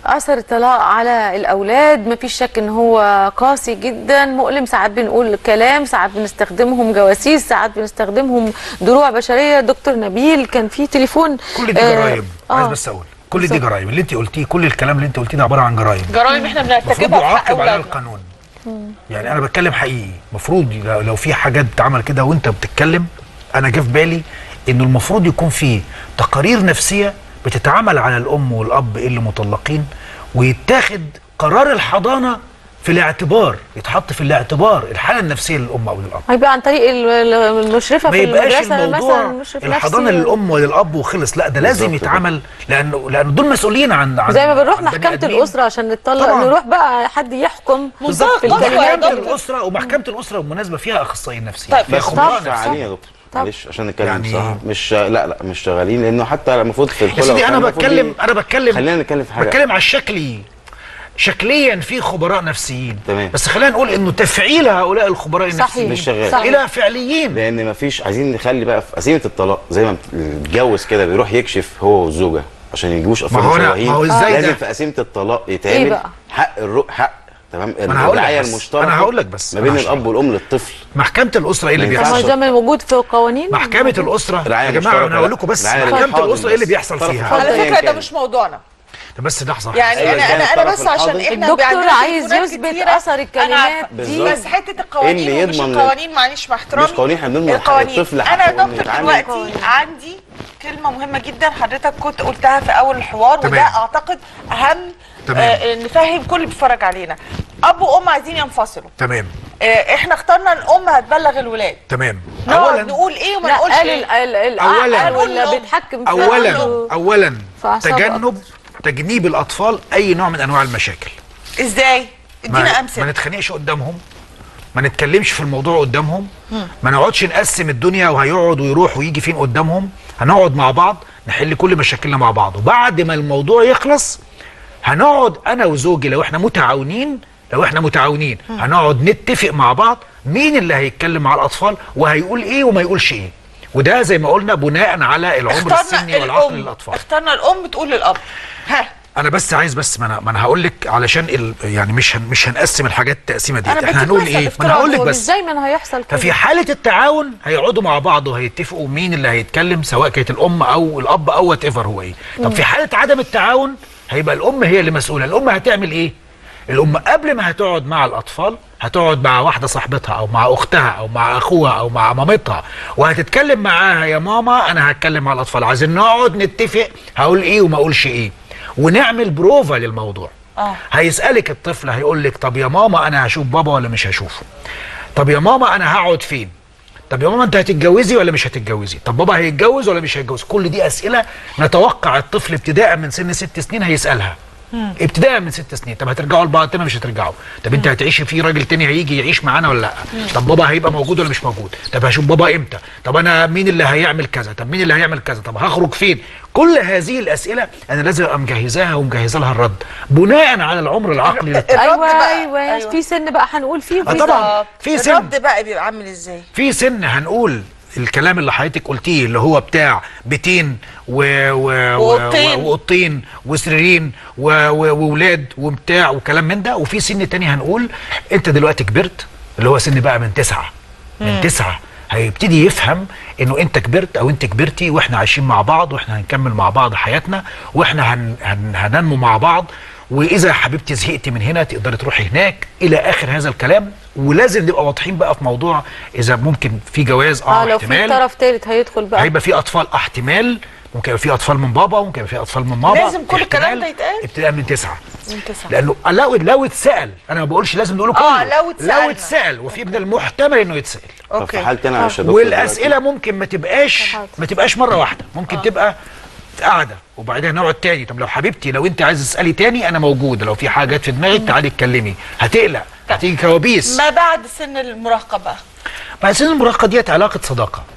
اثر الطلاق على الاولاد مفيش شك ان هو قاسي جدا مؤلم ساعات بنقول كلام ساعات بنستخدمهم جواسيس ساعات بنستخدمهم دروع بشريه دكتور نبيل كان في تليفون كل دي آه، جرايم عايز آه. بس اقول كل دي بالظبط. جرايم اللي انت قلتيه كل الكلام اللي انت قلتيه ده عباره عن جرايم جرائم احنا المفروض بنرتكبها في حق يعاقب عليها اولادنا القانون يعني انا بتكلم حقيقي المفروض لو- لو في حاجات اتعمل كده وانت بتتكلم انا جه في بالي انه المفروض يكون في تقارير نفسيه بتتعمل على الام والاب اللي مطلقين ويتاخد قرار الحضانه في الاعتبار يتحط في الاعتبار الحاله النفسيه للام او للاب هيبقى عن طريق ال- ال- المشرفه ما في يبقاش المدرسه مثلا الموضوع مشرف الحضانه نفسي. للام وللاب وخلص لا ده لازم بالظبط يتعمل لانه لانه دول مسؤولين عن عن زي ما بنروح عن بني محكمه آدمين. الاسره عشان نتطلق طبعاً. نروح بقى حد يحكم بالظبط. في بالظبط. الكلمات دكتور. محكمه الاسره ومحكمه الاسره بالمناسبه فيها اخصائيين نفسيين طيب، فيها بس خبراء مش نفسيين. شغالين يا دكتور طب. معلش عشان نتكلم يعني- بصراحه مش لا لا مش شغالين لانه حتى المفروض في يا الخلق سيدي انا والكلام المفروض بتكلم دي- انا بتكلم خلينا نتكلم في حاجه بتكلم على الشكلي شكليا في خبراء نفسيين تمام. بس خلينا نقول انه تفعيل هؤلاء الخبراء صحيح النفسيين مش شغال. صحيح. الى فعليين لان مفيش عايزين نخلي بقى في قسيمه الطلاق زي ما بيتجوز كده بيروح يكشف هو والزوجه عشان يجيبوش ما اطفال هو أنا- مشوهين ما هو إزاي لازم ده؟ في قسيمه الطلاق إيه يتعمل بقى؟ حق الرؤ حق تمام أنا هقول لك الرعايه بس. المشتركه أنا هقول لك بس. ما بين أنا الاب والام للطفل محكمه الاسره ايه اللي ما طب بيحصل ما ده موجود في القوانين محكمه الاسره رعاية يا جماعه مشتركة، انا هقول لا. لكم بس رعاية محكمه للحاضن الاسره ايه اللي بس. بيحصل طرف فيها الحاضن. على أيا فكره ده كان. مش موضوعنا طب بس لحظه يعني أيوة، انا كان انا انا الطرف بس عشان الحاضن. احنا الدكتور عندنا عايز تليفونات يثبت كتيرة. أثر أنا الكلمات عارفة. دي. بس حته القوانين اللي ومش يضمن- القوانين معلش مع احترامي مش قوانين، احنا بنضمن حق القوانين. الطفل انا حقه يا إنه دكتور يتعامل. دلوقتي عندي كلمه مهمه جدا حضرتك كنت قلتها في اول الحوار تمام. وده اعتقد اهم تمام. آه نفهم كل اللي بيتفرج علينا اب وام عايزين ينفصلوا تمام آه احنا اخترنا الام هتبلغ الولاد تمام نقعد نقول ايه وما لا نقولش قال ايه ال- ال- أولاً. العقل ولا أقول له. بيتحكم في اولا عقله. اولا في أعصابه تجنب تجنيب الاطفال اي نوع من انواع المشاكل ازاي ادينا ما, ما امثله نتخانقش قدامهم ما نتكلمش في الموضوع قدامهم ما نقعدش نقسم الدنيا وهيقعد ويروح ويجي فين قدامهم هنقعد مع بعض نحل كل مشاكلنا مع بعض وبعد ما الموضوع يخلص هنقعد انا وزوجي لو احنا متعاونين لو احنا متعاونين هنقعد نتفق مع بعض مين اللي هيتكلم مع الاطفال وهيقول ايه وما يقولش ايه وده زي ما قلنا بناء على العمر السني والعقل الام للاطفال اخترنا الام تقول للاب ها انا بس عايز بس ما انا ما انا هقول لك علشان ال... يعني مش هن... مش هنقسم الحاجات التقسيمه دي أنا احنا بديك هنقول مثل ايه ما افتراض، انا هقول لك هو مش بس دايما هيحصل كده ففي حاله التعاون هيقعدوا مع بعض وهيتفقوا مين اللي هيتكلم سواء كانت الام او الاب او وات ايفر هو ايه طب في حاله عدم التعاون هيبقى الام هي اللي مسؤوله الام هتعمل ايه الام قبل ما هتقعد مع الاطفال هتقعد مع واحده صاحبتها او مع اختها او مع اخوها او مع مامتها وهتتكلم معاها يا ماما انا هتكلم مع الاطفال عايزين نقعد نتفق هقول ايه وما اقولش ايه ونعمل بروفا للموضوع آه. هيسالك الطفل هيقول لك طب يا ماما انا هشوف بابا ولا مش هشوفه طب يا ماما انا هقعد فين طب يا ماما انت هتتجوزي ولا مش هتتجوزي طب بابا هيتجوز ولا مش هيتجوز كل دي اسئله نتوقع الطفل ابتداء من سن ست سنين هيسالها ابتداء من ست سنين طب هترجعوا لبعض تاني مش هترجعوا طب انت هتعيشي في راجل تاني هيجي يعيش معانا ولا لا طب بابا هيبقى موجود ولا مش موجود طب هشوف بابا امتى طب انا مين اللي هيعمل كذا طب مين اللي هيعمل كذا طب هخرج فين كل هذه الاسئله انا لازم ابقى مجهزاها ومجهزه لها الرد بناء على العمر العقلي للطفل الرد ايوه بقى. ايوه أيوة. في سن بقى هنقول فيه آه وفي طبعاً. سن. في سن. الرد بقى بيبقى عامل ازاي في سن هنقول الكلام اللي حضرتك قلتيه اللي هو بتاع بيتين و و وأوضتين. و- واوضتين وسريرين و- و- وولاد وبتاع وكلام من ده وفي سن تاني هنقول انت دلوقتي كبرت اللي هو سن بقى من تسعه من تسعه هيبتدي يفهم انه انت كبرت او انت كبرتي واحنا عايشين مع بعض واحنا هنكمل مع بعض حياتنا واحنا هن هن هننمو مع بعض واذا حبيبتي زهقتي من هنا تقدري تروحي هناك الى اخر هذا الكلام ولازم نبقى واضحين بقى في موضوع اذا ممكن في جواز اه, اه لو في احتمال طرف ثالث هيدخل بقى هيبقى في اطفال اه احتمال ممكن يبقى في اطفال من بابا ممكن يبقى في اطفال من ماما لازم كل الكلام احتمال ده يتقال؟ ابتداء من تسعه من تسعة. لانه لو لو اتسال انا ما بقولش لازم نقوله كله آه، لو اتسألنا. لو اتسال وفي من المحتمل انه يتسال طب في اوكي حالتي انا يا دكتور والاسئله ممكن ما تبقاش حاضر. ما تبقاش مره واحده ممكن تبقى قاعده وبعدين نقعد تاني طب لو حبيبتي لو انت عايز تسالي تاني انا موجود لو في حاجات في دماغك تعالي اتكلمي هتقلق هتيجي كوابيس ما بعد سن المراهقه بقى بعد سن المراهقه ديت علاقه صداقه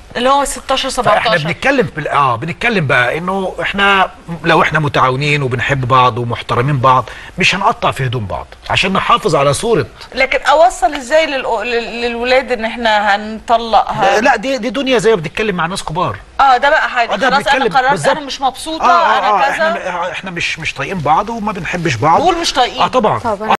اللي هو 16 فاحنا 17 بنتكلم بال... اه بنتكلم بقى انه احنا لو احنا متعاونين وبنحب بعض ومحترمين بعض مش هنقطع في هدوم بعض عشان نحافظ على صوره لكن اوصل ازاي للأ- لل- للولاد ان احنا هنطلق هن... لا دي دي دنيا زي ما بنتكلم مع ناس كبار اه ده بقى حاجه آه، ده خلاص انا بنتكلم قررت بالظبط. انا مش مبسوطه آه آه انا آه كذا احنا احنا مش مش طايقين بعض وما بنحبش بعض نقول مش طايقين. اه طبعا طبعاً.